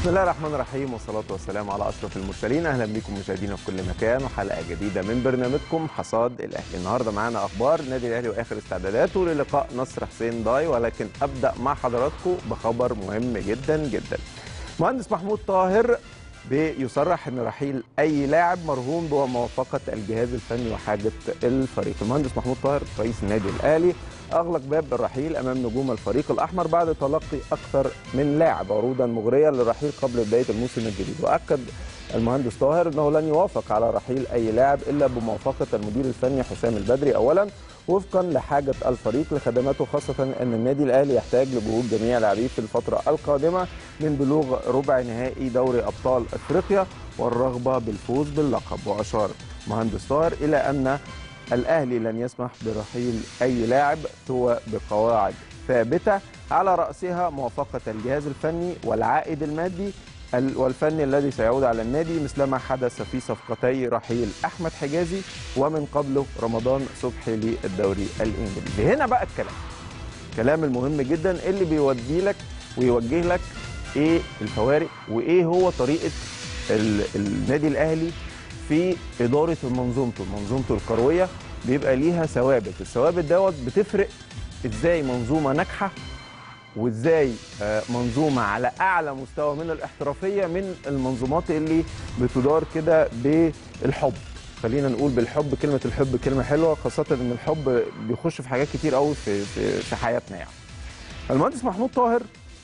بسم الله الرحمن الرحيم والصلاة والسلام على أشرف المرسلين أهلا بكم مشاهدينا في كل مكان وحلقة جديدة من برنامجكم حصاد الأهلي النهاردة معانا أخبار النادي الأهلي وآخر استعداداته للقاء نصر حسين داي ولكن أبدأ مع حضراتكم بخبر مهم جدا جدا مهندس محمود طاهر بيصرح ان رحيل اي لاعب مرهون بموافقه الجهاز الفني وحاجه الفريق المهندس محمود طاهر رئيس النادي الاهلي اغلق باب الرحيل امام نجوم الفريق الاحمر بعد تلقي اكثر من لاعب عروضا مغريه للرحيل قبل بدايه الموسم الجديد واكد المهندس طاهر انه لن يوافق على رحيل اي لاعب الا بموافقه المدير الفني حسام البدري اولا وفقا لحاجه الفريق لخدماته خاصه ان النادي الاهلي يحتاج لجهود جميع لاعبيه في الفتره القادمه من بلوغ ربع نهائي دوري ابطال افريقيا والرغبه بالفوز باللقب واشار مهندس طاهر الى ان الاهلي لن يسمح برحيل اي لاعب سوى بقواعد ثابته على راسها موافقه الجهاز الفني والعائد المادي والفني الذي سيعود على النادي مثلما حدث في صفقتي رحيل احمد حجازي ومن قبله رمضان صبحي للدوري الانجليزي هنا بقى الكلام كلام المهم جدا اللي بيودي لك ويوجه لك ايه الفوارق وايه هو طريقه النادي الاهلي في اداره منظومته منظومته الكرويه بيبقى ليها ثوابت الثوابت دوت بتفرق ازاي منظومه ناجحه وازاي منظومه على اعلى مستوى من الاحترافيه من المنظومات اللي بتدار كده بالحب خلينا نقول بالحب كلمه الحب كلمه حلوه خاصه ان الحب بيخش في حاجات كتير قوي في في, في حياتنا يعني المهندس محمود طاهر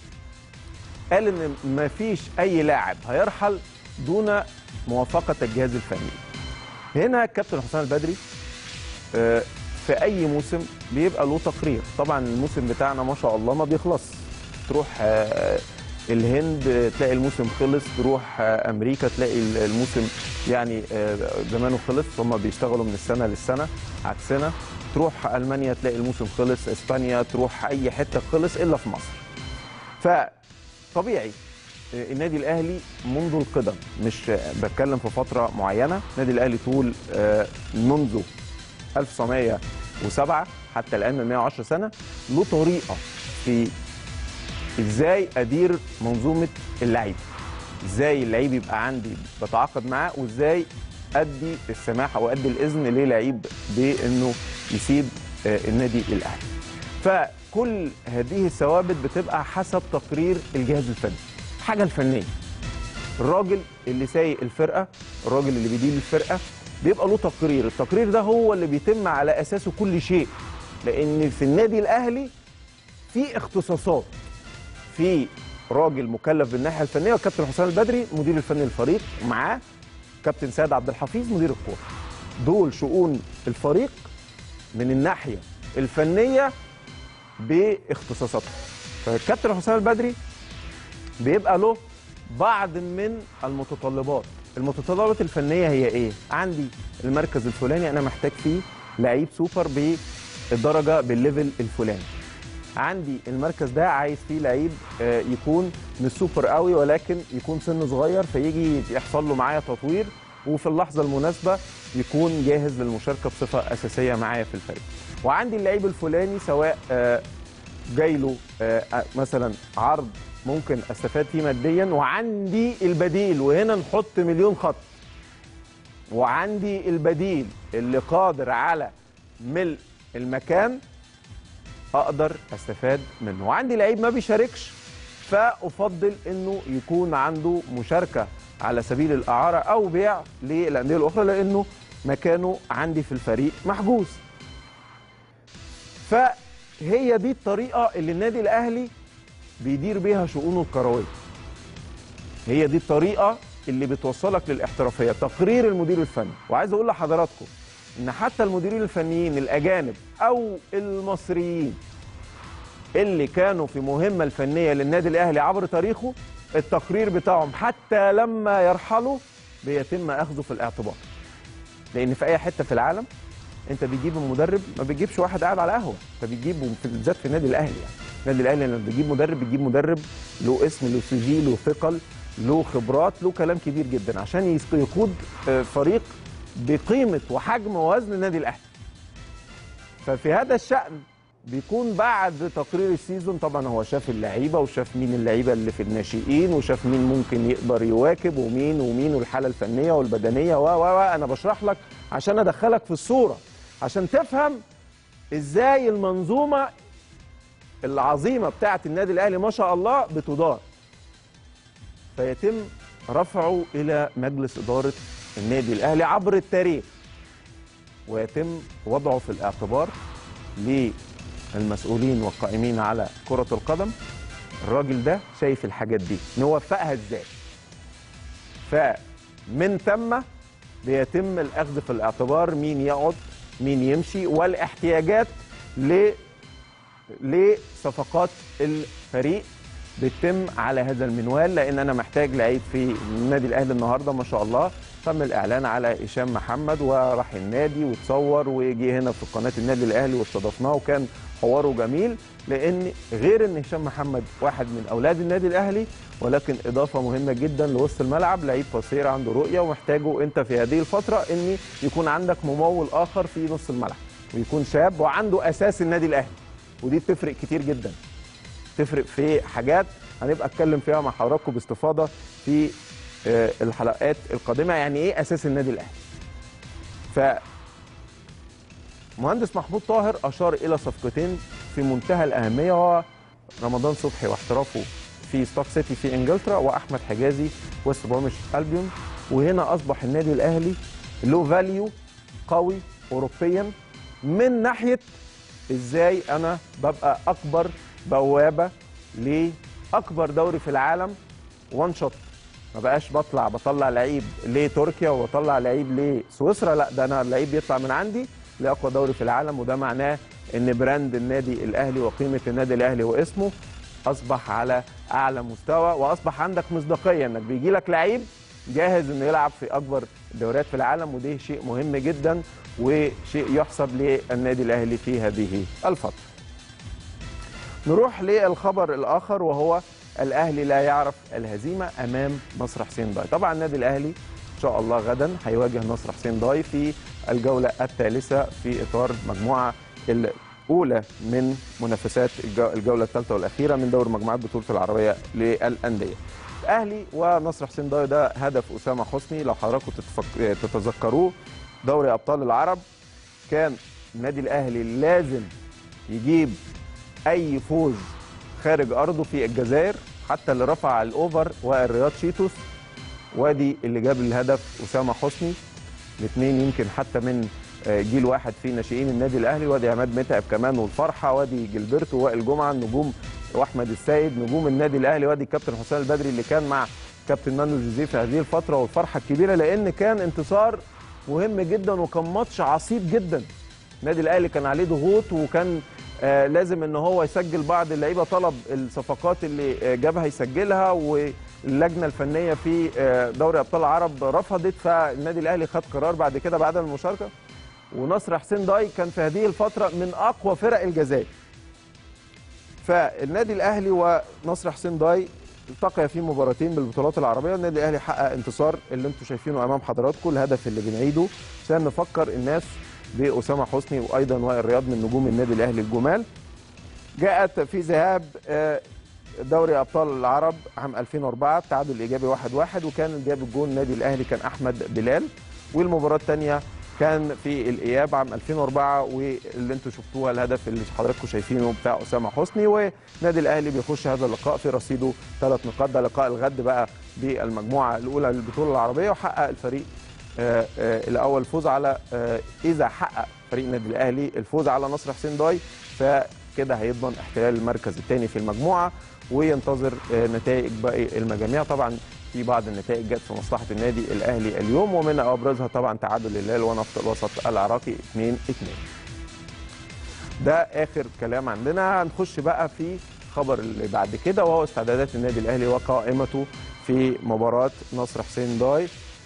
قال ان ما فيش اي لاعب هيرحل دون موافقه الجهاز الفني هنا الكابتن حسام البدري في اي موسم بيبقى له تقرير طبعا الموسم بتاعنا ما شاء الله ما بيخلص تروح الهند تلاقي الموسم خلص تروح امريكا تلاقي الموسم يعني زمانه خلص هم بيشتغلوا من السنه للسنه عكسنا تروح المانيا تلاقي الموسم خلص اسبانيا تروح اي حته خلص الا في مصر فطبيعي النادي الاهلي منذ القدم مش بتكلم في فتره معينه النادي الاهلي طول منذ 1907 حتى الان من 110 سنه له طريقه في ازاي ادير منظومه اللعيب ازاي اللعيب يبقى عندي بتعاقد معاه وازاي ادي السماح او ادي الاذن للعيب بانه يسيب النادي الاهلي فكل هذه الثوابت بتبقى حسب تقرير الجهاز الفني الحاجه الفنيه الراجل اللي سايق الفرقه الراجل اللي بيدير الفرقه بيبقى له تقرير التقرير ده هو اللي بيتم على اساسه كل شيء لان في النادي الاهلي في اختصاصات في راجل مكلف بالناحيه الفنيه والكابتن حسام البدري مدير الفني للفريق ومعاه كابتن سيد عبد الحفيظ مدير الكوره دول شؤون الفريق من الناحيه الفنيه باختصاصاتهم فالكابتن حسام البدري بيبقى له بعض من المتطلبات المتطلبات الفنيه هي ايه عندي المركز الفلاني انا محتاج فيه لعيب سوبر بالدرجه بالليفل الفلاني عندي المركز ده عايز فيه لعيب يكون مش سوبر قوي ولكن يكون سنه صغير فيجي يحصل له معايا تطوير وفي اللحظه المناسبه يكون جاهز للمشاركه بصفه اساسيه معايا في الفريق وعندي اللعيب الفلاني سواء جاي له مثلا عرض ممكن استفاد فيه ماديا وعندي البديل وهنا نحط مليون خط وعندي البديل اللي قادر على ملء المكان اقدر استفاد منه وعندي لعيب ما بيشاركش فافضل انه يكون عنده مشاركه على سبيل الاعاره او بيع للانديه الاخرى لانه مكانه عندي في الفريق محجوز فهي دي الطريقه اللي النادي الاهلي بيدير بيها شؤونه الكرويه هي دي الطريقه اللي بتوصلك للاحترافيه تقرير المدير الفني وعايز اقول لحضراتكم ان حتى المديرين الفنيين الاجانب او المصريين اللي كانوا في مهمه الفنيه للنادي الاهلي عبر تاريخه التقرير بتاعهم حتى لما يرحلوا بيتم اخذه في الاعتبار لان في اي حته في العالم انت بتجيب المدرب ما بتجيبش واحد قاعد على قهوه انت بتجيبه بالذات في النادي الاهلي يعني النادي الاهلي لما بتجيب مدرب بتجيب مدرب له اسم له سي في له ثقل له خبرات له كلام كبير جدا عشان يقود فريق بقيمه وحجم ووزن النادي الاهلي ففي هذا الشان بيكون بعد تقرير السيزون طبعا هو شاف اللعيبه وشاف مين اللعيبه اللي في الناشئين وشاف مين ممكن يقدر يواكب ومين ومين والحاله الفنيه والبدنيه و و و انا بشرح لك عشان ادخلك في الصوره عشان تفهم ازاي المنظومه العظيمه بتاعه النادي الاهلي ما شاء الله بتدار فيتم رفعه الى مجلس اداره النادي الاهلي عبر التاريخ ويتم وضعه في الاعتبار للمسؤولين والقائمين على كره القدم الراجل ده شايف الحاجات دي نوفقها ازاي فمن ثم بيتم الاخذ في الاعتبار مين يقعد مين يمشي والاحتياجات ل لصفقات الفريق بتتم على هذا المنوال لان انا محتاج لعيب في النادي الاهلي النهارده ما شاء الله تم الاعلان على هشام محمد وراح النادي وتصور وجي هنا في قناه النادي الاهلي واستضفناه وكان حواره جميل لان غير ان هشام محمد واحد من اولاد النادي الاهلي ولكن اضافه مهمه جدا لوسط الملعب لعيب قصير عنده رؤيه ومحتاجه انت في هذه الفتره ان يكون عندك ممول اخر في نص الملعب ويكون شاب وعنده اساس النادي الاهلي ودي بتفرق كتير جدا تفرق في حاجات هنبقى اتكلم فيها مع حضراتكم باستفاضه في آه، الحلقات القادمه يعني ايه اساس النادي الاهلي ف مهندس محمود طاهر اشار الى صفقتين في منتهى الاهميه وهو رمضان صبحي واحترافه في ستوك سيتي في انجلترا واحمد حجازي وست بروميش البيون وهنا اصبح النادي الاهلي له فاليو قوي اوروبيا من ناحيه ازاي انا ببقى اكبر بوابه لاكبر دوري في العالم وان شوت ما بقاش بطلع بطلع لعيب لتركيا وبطلع لعيب لسويسرا لا ده انا اللعيب يطلع من عندي لاقوى دوري في العالم وده معناه ان براند النادي الاهلي وقيمه النادي الاهلي واسمه اصبح على اعلى مستوى واصبح عندك مصداقيه انك بيجي لك لعيب جاهز انه يلعب في اكبر الدوريات في العالم وده شيء مهم جدا وشيء يحسب للنادي الاهلي في هذه الفتره. نروح للخبر الاخر وهو الاهلي لا يعرف الهزيمه امام نصر حسين داي طبعا النادي الاهلي ان شاء الله غدا هيواجه نصر حسين داي في الجوله الثالثه في اطار مجموعه الاولى من منافسات الجو- الجوله الثالثه والاخيره من دور مجموعات بطوله العربيه للانديه الاهلي ونصر حسين داي ده هدف اسامه حسني لو حضراتكم تتفك... تتذكروه دوري ابطال العرب كان النادي الاهلي لازم يجيب اي فوز خارج ارضه في الجزائر حتى اللي رفع الاوفر والرياض شيتوس وادي اللي جاب الهدف اسامه حسني الاثنين يمكن حتى من آه، جيل واحد في ناشئين النادي الاهلي وادي عماد متعب كمان والفرحه وادي جilberto وائل جمعه النجوم واحمد السيد نجوم النادي الاهلي وادي الكابتن حسام البدري اللي كان مع كابتن مانو جوزيه في هذه الفتره والفرحه الكبيره لان كان انتصار مهم جدا وكان ماتش عصيب جدا النادي الاهلي كان عليه ضغوط وكان آه لازم ان هو يسجل بعض اللعيبه طلب الصفقات اللي آه جابها يسجلها واللجنه الفنيه في آه دوري ابطال العرب رفضت فالنادي الاهلي خد قرار بعد كده بعدم المشاركه ونصر حسين داي كان في هذه الفتره من اقوى فرق الجزائر فالنادي الاهلي ونصر حسين داي التقيا في مباراتين بالبطولات العربيه النادي الاهلي حقق انتصار اللي انتم شايفينه امام حضراتكم الهدف اللي بنعيده عشان نفكر الناس باسامه حسني وايضا وائل رياض من نجوم النادي الاهلي الجمال جاءت في ذهاب آه، دوري ابطال العرب عام 2004 التعادل الايجابي 1-1 وكان اللي جاب الجون النادي الاهلي كان احمد بلال والمباراه الثانيه كان في الاياب عام 2004 واللي انتم شفتوها الهدف اللي حضراتكم شايفينه بتاع اسامه حسني والنادي الاهلي بيخش هذا اللقاء في رصيده ثلاث نقاط ده لقاء الغد بقى بالمجموعه الاولى للبطوله العربيه وحقق الفريق آه، آه، الاول فوز على آه، اذا حقق فريق النادي الاهلي الفوز على نصر حسين داي فكده هيضمن احتلال المركز الثاني في المجموعه وينتظر آه، نتائج باقي المجاميع طبعا في بعض النتائج جت في مصلحه النادي الاهلي اليوم ومن ابرزها طبعا تعادل الهلال ونفط الوسط العراقي 2 2 ده اخر كلام عندنا هنخش بقى في خبر اللي بعد كده وهو استعدادات النادي الاهلي وقائمته في مباراه نصر حسين داي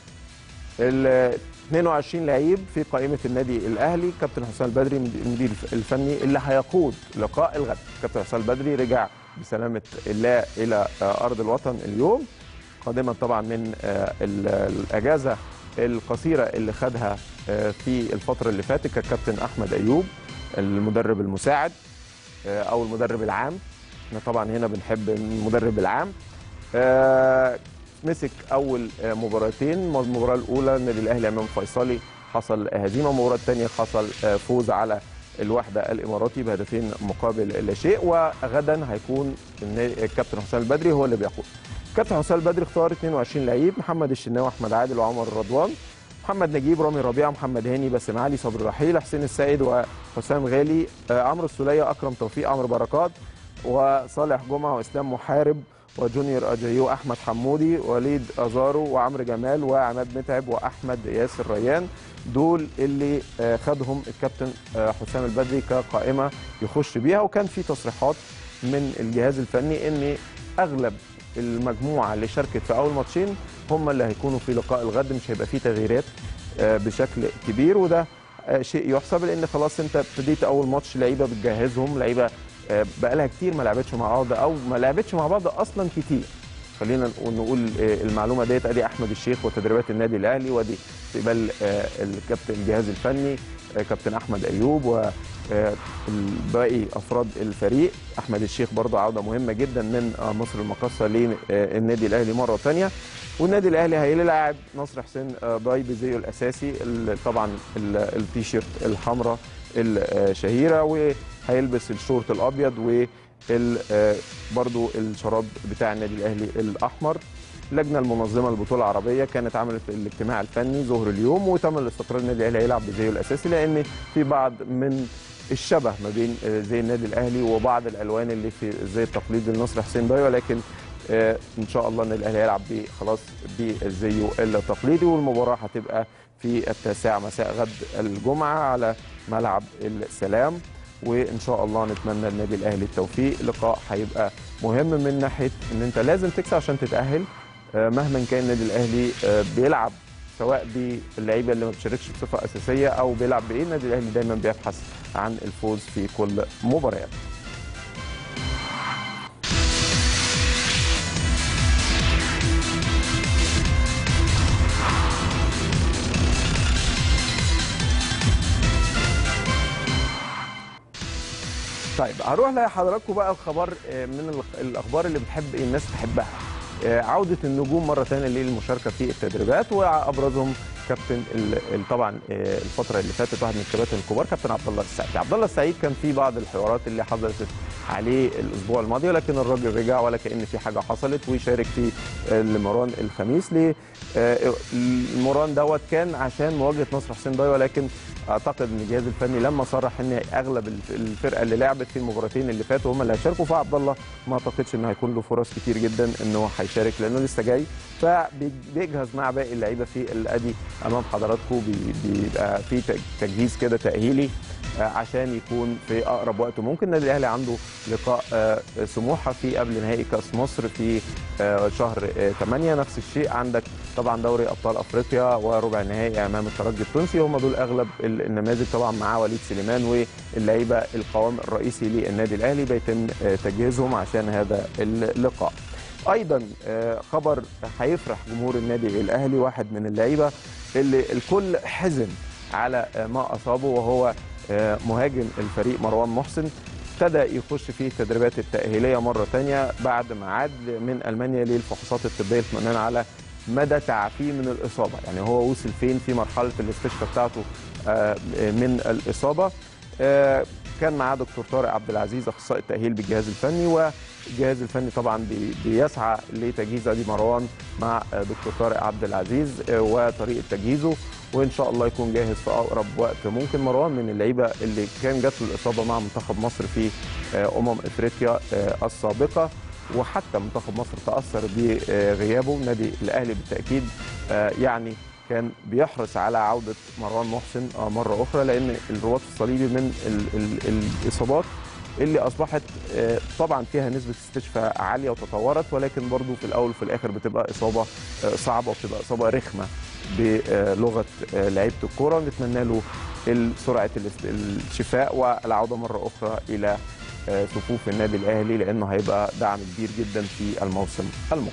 ال 22 لعيب في قائمه النادي الاهلي كابتن حسام البدري المدير الفني اللي هيقود لقاء الغد كابتن حسام البدري رجع بسلامه الله الى آه، ارض الوطن اليوم قادما طبعا من آه، ال- الاجازه القصيره اللي خدها آه، في الفتره اللي فاتت كالكابتن احمد ايوب المدرب المساعد آه، او المدرب العام احنا طبعا هنا بنحب المدرب العام آه، مسك اول آه، مباراتين المباراه الاولى النادي الاهلي امام فيصلي حصل هزيمه المباراه الثانيه حصل آه، فوز على الوحده الاماراتي بهدفين مقابل لا شيء وغدا هيكون النا- الكابتن حسام البدري هو اللي بيقود كابتن حسام البدري اختار 22 لعيب محمد الشناوي احمد عادل وعمر رضوان محمد نجيب رامي ربيعه محمد هاني باسم علي صبري رحيل حسين السيد وحسام غالي آه، عمرو السوليه اكرم توفيق عمرو بركات وصالح جمعه واسلام محارب وجونيور اجايو احمد حمودي وليد ازارو وعمرو جمال وعماد متعب واحمد ياسر ريان دول اللي آه، خدهم الكابتن آه، حسام البدري كقائمه يخش بيها وكان في تصريحات من الجهاز الفني ان اغلب المجموعه اللي شاركت في اول ماتشين هم اللي هيكونوا في لقاء الغد مش هيبقى فيه تغييرات آه، بشكل كبير وده آه، شيء يحسب لان خلاص انت ابتديت اول ماتش لعيبه بتجهزهم لعيبه آه، بقالها كتير ما لعبتش مع بعض او ما لعبتش مع بعض اصلا كتير خلينا نقول نقول آه، المعلومه ديت ادي احمد الشيخ وتدريبات النادي الاهلي وادي استقبال آه، الكابتن الجهاز الفني آه، كابتن احمد ايوب وباقي افراد الفريق احمد الشيخ برضه عوده مهمه جدا من آه، مصر المقاصه للنادي الاهلي مره ثانيه والنادي الاهلي هيلاعب نصر حسين آه، ضاي بزيه الاساسي ال- طبعا ال- التيشيرت الحمراء الشهيره وهيلبس الشورت الابيض و برضو الشراب بتاع النادي الاهلي الاحمر اللجنه المنظمه للبطوله العربيه كانت عملت الاجتماع الفني ظهر اليوم وتم الاستقرار النادي الاهلي هيلعب بزيه الاساسي لان في بعض من الشبه ما بين آه، زي النادي الاهلي وبعض الالوان اللي في زي التقليدي لنصر حسين ضاي ولكن آه، ان شاء الله النادي الاهلي هيلعب بيه خلاص بزيه التقليدي والمباراه هتبقى في التاسعه مساء غد الجمعه على ملعب السلام وان شاء الله نتمنى النادي الاهلي التوفيق لقاء هيبقى مهم من ناحيه ان انت لازم تكسب عشان تتاهل آه، مهما كان النادي الاهلي آه، بيلعب سواء باللعيبه اللي ما بتشاركش بصفه اساسيه او بيلعب بايه النادي الاهلي دايما بيبحث عن الفوز في كل مباريات طيب هروح لحضراتكم بقى الخبر آه، من الخ- الاخبار اللي بتحب الناس تحبها آه، عوده النجوم مره ثانيه للمشاركه في التدريبات وابرزهم كابتن ال- ال- طبعا آه، الفتره اللي فاتت واحد من الكباتن الكبار كابتن عبد الله السعيد عبد الله السعيد كان في بعض الحوارات اللي حصلت عليه الاسبوع الماضي ولكن الراجل رجع ولا كان في حاجه حصلت ويشارك في المران الخميس ليه آه، المران دوت كان عشان مواجهه نصر حسين ضاي ولكن اعتقد ان الجهاز الفني لما صرح ان اغلب الف- الفرقه اللي لعبت في المباراتين اللي فاتوا هم اللي هيشاركوا فعبد الله ما اعتقدش انه هيكون له فرص كتير جدا انه هيشارك لانه لسه جاي فبيجهز مع باقي اللعيبه في الادي امام حضراتكم بي- بيبقى في تج- تجهيز كده تاهيلي آه، عشان يكون في اقرب وقت ممكن النادي الاهلي عنده لقاء آه، سموحه في قبل نهائي كاس مصر في آه، شهر 8 نفس الشيء عندك طبعا دوري ابطال افريقيا وربع النهائي امام الترجي التونسي هم دول اغلب ال- النماذج طبعا معاه وليد سليمان واللعيبه القوام الرئيسي للنادي الاهلي بيتم آه، تجهيزهم عشان هذا اللقاء ايضا آه، خبر هيفرح جمهور النادي الاهلي واحد من اللعيبه اللي الكل حزن على آه، ما اصابه وهو آه، مهاجم الفريق مروان محسن ابتدى يخش في التدريبات التأهيلية مرة تانية بعد ما عاد من ألمانيا للفحوصات الطبية اطمئنان على مدى تعافيه من الإصابة يعني هو وصل فين في مرحلة الاستشفاء بتاعته آه، من الإصابة آه، كان معاه دكتور طارق عبد العزيز اخصائي التاهيل بالجهاز الفني والجهاز الفني طبعا بي- بيسعى لتجهيز ادي مروان مع آه، دكتور طارق عبد العزيز آه، وطريقه تجهيزه وان شاء الله يكون جاهز في اقرب وقت ممكن مروان من اللعيبه اللي كان جات له الاصابه مع منتخب مصر في آه، امم افريقيا آه، السابقه وحتى منتخب مصر تاثر بغيابه النادي الاهلي بالتاكيد آه، يعني كان بيحرص على عوده مروان محسن آه، مره اخرى لان الرباط الصليبي من ال ال الاصابات اللي اصبحت آه، طبعا فيها نسبه استشفاء عاليه وتطورت ولكن برضو في الاول وفي الاخر بتبقى اصابه آه، صعبه وبتبقى اصابه رخمه بلغه آه، لعيبه الكوره نتمنى له سرعه الاست- الشفاء والعوده مره اخرى الى آه، صفوف النادي الاهلي لانه هيبقى دعم كبير جدا في الموسم المقبل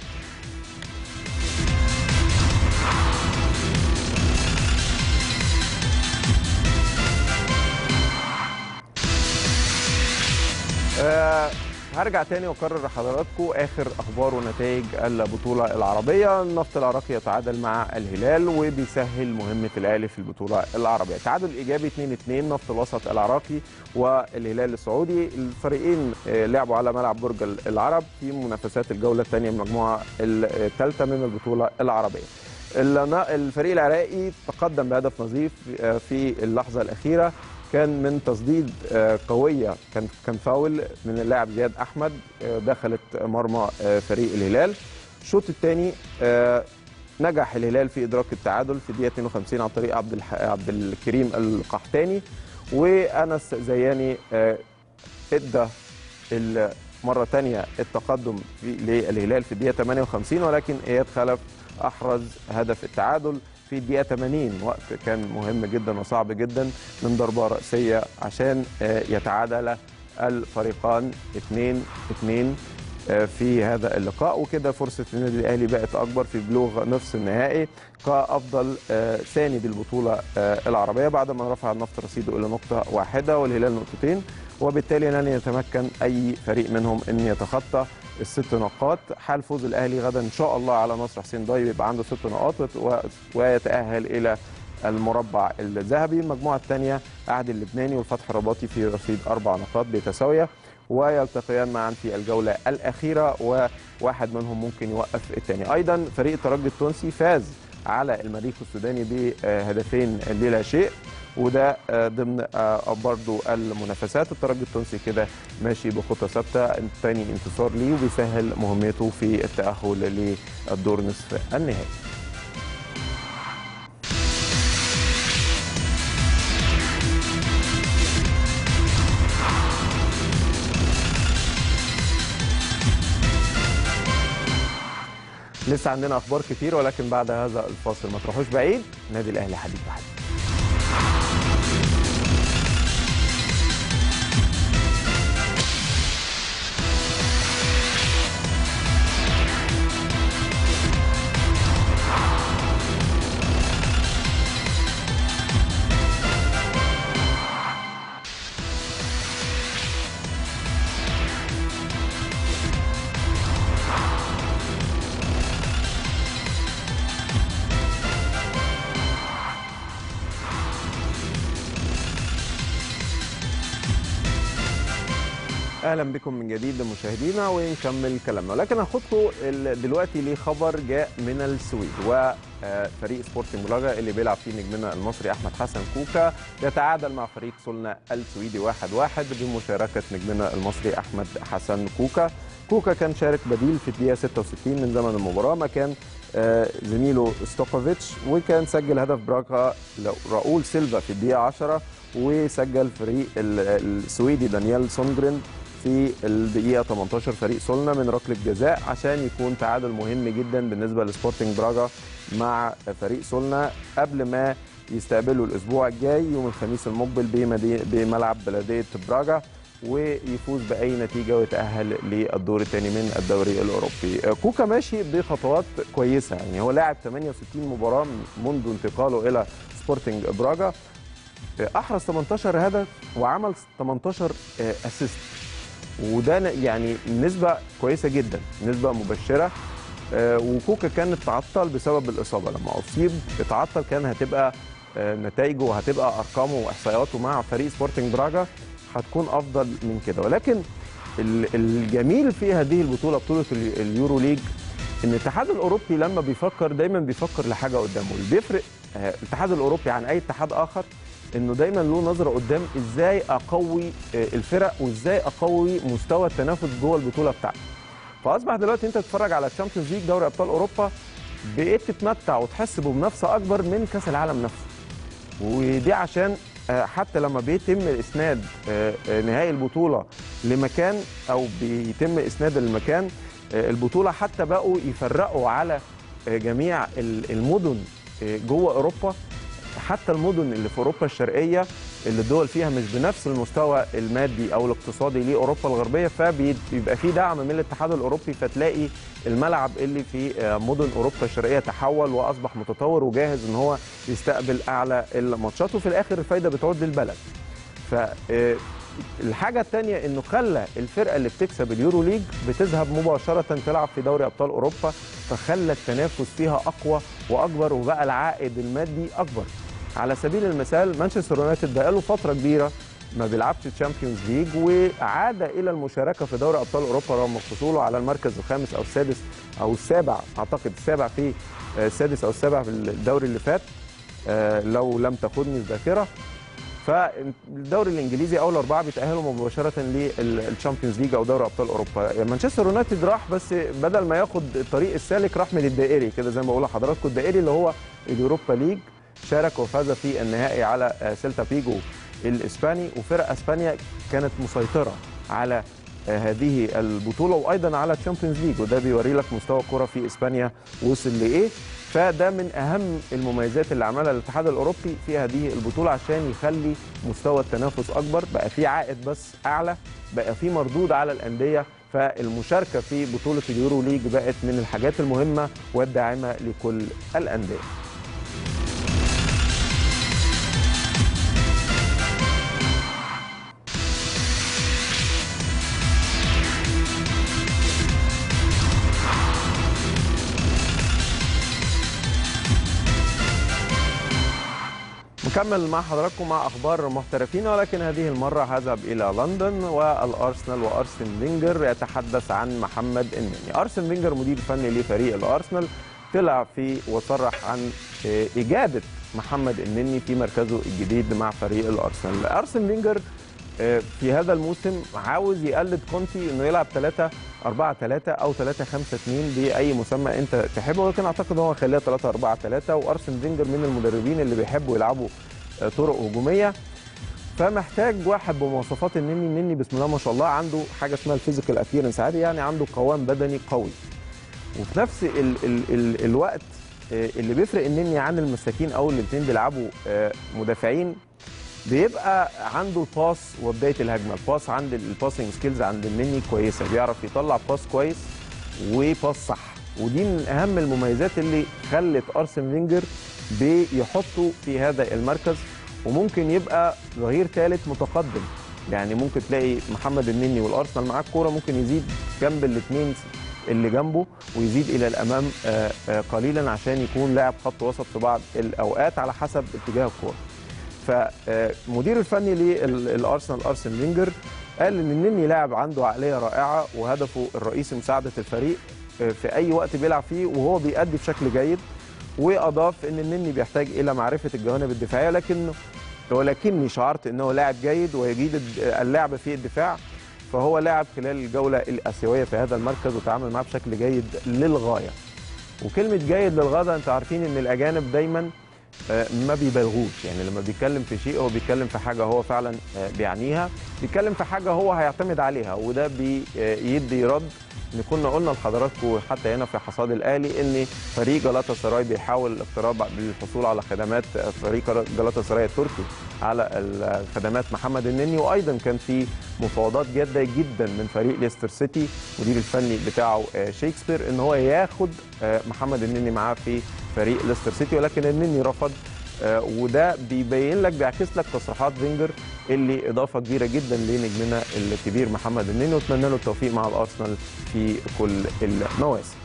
هرجع تاني واكرر لحضراتكم اخر اخبار ونتائج البطوله العربيه النفط العراقي يتعادل مع الهلال وبيسهل مهمه الاهلي في البطوله العربيه تعادل ايجابي 2 2 نفط الوسط العراقي والهلال السعودي الفريقين آه، لعبوا على ملعب برج العرب في منافسات الجوله الثانيه من المجموعه الثالثه من البطوله العربيه النا- الفريق العراقي تقدم بهدف نظيف آه، في اللحظه الاخيره كان من تصديد آه، قويه كان كان فاول من اللاعب زياد احمد آه، دخلت مرمى آه، فريق الهلال الشوط الثاني نجح الهلال في ادراك التعادل في الدقيقه 52 عن طريق عبد الح... عبد الكريم القحتاني وانس زياني آه، ادى ال- مرة تانية التقدم في للهلال في الدقيقة 58 ولكن إياد خلف أحرز هدف التعادل في الدقيقة 80 وقت كان مهم جدا وصعب جدا من ضربة رأسية عشان آه، يتعادل الفريقان 2 2 في هذا اللقاء وكده فرصة النادي الأهلي بقت أكبر في بلوغ نصف النهائي كأفضل آه، ثاني بالبطولة آه، العربية بعد ما رفع النفط رصيده إلى نقطة واحدة والهلال نقطتين وبالتالي لن يتمكن أي فريق منهم أن يتخطى الست نقاط حال فوز الأهلي غدا إن شاء الله على نصر حسين ضايب يبقى عنده ست نقاط وت- ويتأهل إلى المربع الذهبي المجموعة الثانية عهد اللبناني والفتح الرباطي في رصيد أربع نقاط بتساوية ويلتقيان معا في الجولة الأخيرة وواحد منهم ممكن يوقف الثاني أيضا فريق الترجي التونسي فاز على المريخ السوداني بهدفين للا شيء وده آه، ضمن آه، برضو المنافسات الترجي التونسي كده ماشي بخطى ثابته ثاني انتصار ليه وبيسهل مهمته في التاهل للدور نصف النهائي لسه عندنا اخبار كتير ولكن بعد هذا الفاصل ما تروحوش بعيد نادي الاهلي حديث بحديث اهلا بكم من جديد مشاهدينا ونكمل كلامنا ولكن هاخدكم ال- دلوقتي لخبر جاء من السويد وفريق سبورتنج براجا اللي بيلعب فيه نجمنا المصري احمد حسن كوكا يتعادل مع فريق سولنا السويدي 1-1 بمشاركه نجمنا المصري احمد حسن كوكا كوكا كان شارك بديل في الدقيقه 66 من زمن المباراه مكان آه، زميله ستوكوفيتش وكان سجل هدف براغا راؤول سيلفا في الدقيقه 10 وسجل فريق ال- السويدي دانيال سونجرين في الدقيقه 18 فريق سولنا من ركله جزاء عشان يكون تعادل مهم جدا بالنسبه لسبورتنج براغا مع فريق سولنا قبل ما يستقبلوا الاسبوع الجاي يوم الخميس المقبل بمدي- بملعب بلديه براغا ويفوز باي نتيجه ويتاهل للدور الثاني من الدوري الاوروبي. آه، كوكا ماشي بخطوات كويسه يعني هو لاعب 68 مباراه منذ انتقاله الى سبورتنج براغا آه، احرز 18 هدف وعمل 18 آه، اسيست وده ن- يعني نسبه كويسه جدا نسبه مبشره آه، وكوكا كان اتعطل بسبب الاصابه لما اصيب اتعطل كان هتبقى آه، نتائجه وهتبقى ارقامه واحصائياته مع فريق سبورتنج براجا هتكون افضل من كده ولكن ال- الجميل في هذه البطوله بطوله ال- اليورو ليج ان الاتحاد الاوروبي لما بيفكر دايما بيفكر لحاجه قدامه اللي بيفرق آه، الاتحاد الاوروبي عن اي اتحاد اخر انه دايما له نظره قدام ازاي اقوي آه، الفرق وازاي اقوي مستوى التنافس جوه البطوله بتاعتي فاصبح دلوقتي انت تتفرج على الشامبيونز ليج دوري ابطال اوروبا بقيت تتمتع وتحس بمنافسه اكبر من كاس العالم نفسه ودي عشان آه، حتى لما بيتم اسناد آه، آه، نهائي البطوله لمكان او بيتم اسناد المكان آه، البطوله حتى بقوا يفرقوا على آه، جميع ال- المدن آه، جوه اوروبا حتى المدن اللي في اوروبا الشرقيه اللي الدول فيها مش بنفس المستوى المادي او الاقتصادي لاوروبا الغربيه فبيبقى في دعم من الاتحاد الاوروبي فتلاقي الملعب اللي في آه، مدن اوروبا الشرقيه تحول واصبح متطور وجاهز ان هو يستقبل اعلى الماتشات وفي الاخر الفايده بتعود للبلد. ف آه، الحاجه الثانيه انه خلى الفرقه اللي بتكسب اليورو ليج بتذهب مباشره تلعب في دوري ابطال اوروبا فخلى التنافس فيها اقوى واكبر وبقى العائد المادي اكبر على سبيل المثال مانشستر يونايتد بقاله فتره كبيره ما بيلعبش تشامبيونز ليج وعاد الى المشاركه في دوري ابطال اوروبا رغم حصوله على المركز الخامس او السادس او السابع اعتقد السابع في آه، السادس او السابع في الدوري اللي فات آه، لو لم تخدني الذاكره فالدوري الانجليزي اول اربعه بيتاهلوا مباشره للشامبيونز ليج او دوري ابطال اوروبا مانشستر يونايتد راح بس بدل ما ياخد الطريق السالك راح من الدائري كده زي ما بقول لحضراتكم الدائري اللي هو اليوروبا ليج شارك وفاز في النهائي على آه، سيلتا بيجو الاسباني وفرق اسبانيا كانت مسيطره على آه، هذه البطوله وايضا على الشامبيونز ليج وده بيوري لك مستوى الكره في اسبانيا وصل لايه فده من اهم المميزات اللي عملها الاتحاد الاوروبي في هذه البطوله عشان يخلي مستوى التنافس اكبر بقى في عائد بس اعلى بقى في مردود على الانديه فالمشاركه في بطوله اليورو ليج بقت من الحاجات المهمه والداعمه لكل الانديه نكمل مع حضراتكم مع اخبار محترفين ولكن هذه المره هذهب الى لندن والارسنال وارسن فينجر يتحدث عن محمد النني ارسن فينجر مدير فني لفريق الارسنال طلع في وصرح عن آه، اجاده محمد النني في مركزه الجديد مع فريق الارسنال ارسن فينجر آه، في هذا الموسم عاوز يقلد كونتي انه يلعب 3 4 3 او 3 5 2 باي مسمى انت تحبه ولكن اعتقد هو خليها 3 4 3 وارسن فينجر من المدربين اللي بيحبوا يلعبوا آه، طرق هجوميه فمحتاج واحد بمواصفات النني النني بسم الله ما شاء الله عنده حاجه اسمها الفيزيكال ابييرنس عادي يعني عنده قوام بدني قوي وفي نفس ال ال ال الوقت آه، اللي بيفرق النني عن المساكين او الاثنين بيلعبوا آه، مدافعين بيبقى عنده الباس وبدايه الهجمه الباس عند الباسنج سكيلز عند النني كويسه بيعرف يطلع باس كويس وباس صح ودي من اهم المميزات اللي خلت ارسن فينجر بيحطه في هذا المركز وممكن يبقى ظهير ثالث متقدم يعني ممكن تلاقي محمد النني والارسنال معاه الكوره ممكن يزيد جنب الاثنين اللي جنبه ويزيد الى الامام آه، آه، قليلا عشان يكون لاعب خط وسط في بعض الاوقات على حسب اتجاه الكوره فمدير الفني للارسنال ارسن فينجر قال ان النني لاعب عنده عقليه رائعه وهدفه الرئيسي مساعده الفريق آه، في اي وقت بيلعب فيه وهو بيأدي بشكل جيد واضاف ان النني بيحتاج الى معرفه الجوانب الدفاعيه لكنه ولكني شعرت انه لاعب جيد ويجيد اللعب في الدفاع فهو لاعب خلال الجوله الاسيويه في هذا المركز وتعامل معاه بشكل جيد للغايه وكلمه جيد للغايه انتوا عارفين ان الاجانب دايما آه، ما بيبالغوش يعني لما بيتكلم في شيء هو بيتكلم في حاجه هو فعلا آه، بيعنيها بيتكلم في حاجه هو هيعتمد عليها وده بيدي رد ان كنا قلنا لحضراتكم حتى هنا في حصاد الاهلي ان فريق جلاتا سراي بيحاول الاقتراب بالحصول على خدمات فريق جلاتا سراي التركي على خدمات محمد النني وايضا كان في مفاوضات جاده جدا من فريق ليستر سيتي مدير الفني بتاعه آه، شيكسبير ان هو ياخد آه، محمد النني معاه في فريق ليستر سيتي ولكن النني رفض آه، وده بيبين لك بيعكس لك تصريحات فينجر اللي اضافه كبيره جدا لنجمنا الكبير محمد النني واتمنى له التوفيق مع الارسنال في كل المواسم.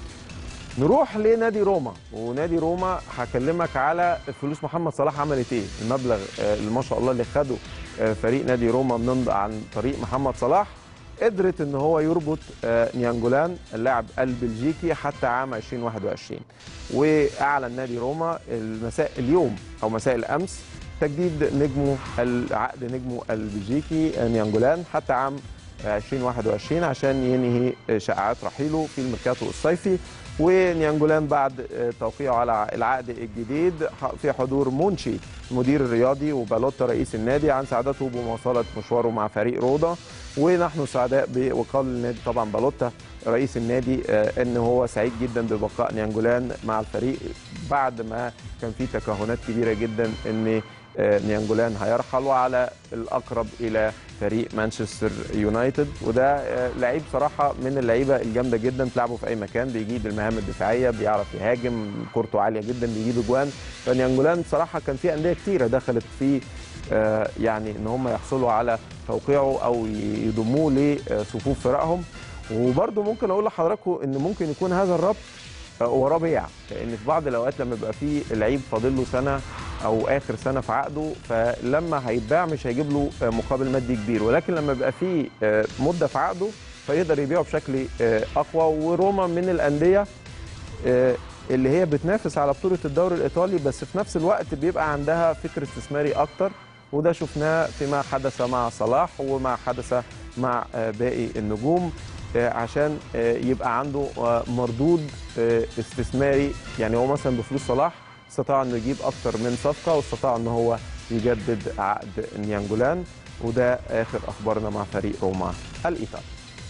نروح لنادي روما ونادي روما هكلمك على فلوس محمد صلاح عملت ايه المبلغ آه، اللي ما شاء الله اللي خده آه، فريق نادي روما من عن طريق محمد صلاح قدرت ان هو يربط آه، نيانجولان اللاعب البلجيكي حتى عام 2021 واعلن نادي روما المساء اليوم او مساء الامس تجديد نجمه العقد نجمه البلجيكي نيانجولان حتى عام 2021 عشان ينهي شائعات رحيله في الميركاتو الصيفي ونيانجولان بعد توقيعه على العقد الجديد في حضور مونشي المدير الرياضي وبالوتا رئيس النادي عن سعادته بمواصله مشواره مع فريق روضه ونحن سعداء وقال النادي طبعا بالوتا رئيس النادي آه، ان هو سعيد جدا ببقاء نيانجولان مع الفريق بعد ما كان في تكهنات كبيره جدا ان آه، نيانجولان هيرحل وعلى الاقرب الى فريق مانشستر يونايتد وده آه، لعيب صراحه من اللعيبه الجامده جدا بتلعبه في اي مكان بيجيد المهام الدفاعيه بيعرف يهاجم كورته عاليه جدا بيجيب اجوان فنيانجولان صراحه كان في انديه كتيره دخلت في آه، يعني ان هم يحصلوا على توقيعه او يضموه لصفوف فرقهم وبرده ممكن اقول لحضراتكم ان ممكن يكون هذا الربط آه، وراه بيع لان في بعض الاوقات لما يبقى في لعيب فاضل له سنه او اخر سنه في عقده فلما هيتباع مش هيجيب له آه، مقابل مادي كبير ولكن لما يبقى في آه، مده في عقده فيقدر يبيعه بشكل آه، اقوى وروما من الانديه آه، اللي هي بتنافس على بطوله الدوري الايطالي بس في نفس الوقت بيبقى عندها فكر استثماري اكتر وده شفناه فيما حدث مع صلاح وما حدث مع آه، باقي النجوم آه، عشان آه، يبقى عنده آه، مردود آه، استثماري يعني هو مثلا بفلوس صلاح استطاع انه يجيب اكتر من صفقه واستطاع ان هو يجدد عقد نيانجولان وده اخر اخبارنا مع فريق روما الايطالي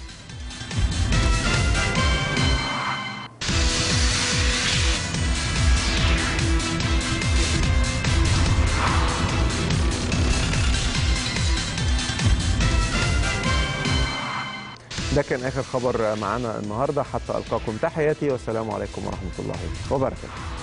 ده كان اخر خبر معانا النهارده حتى القاكم تحياتي والسلام عليكم ورحمه الله وبركاته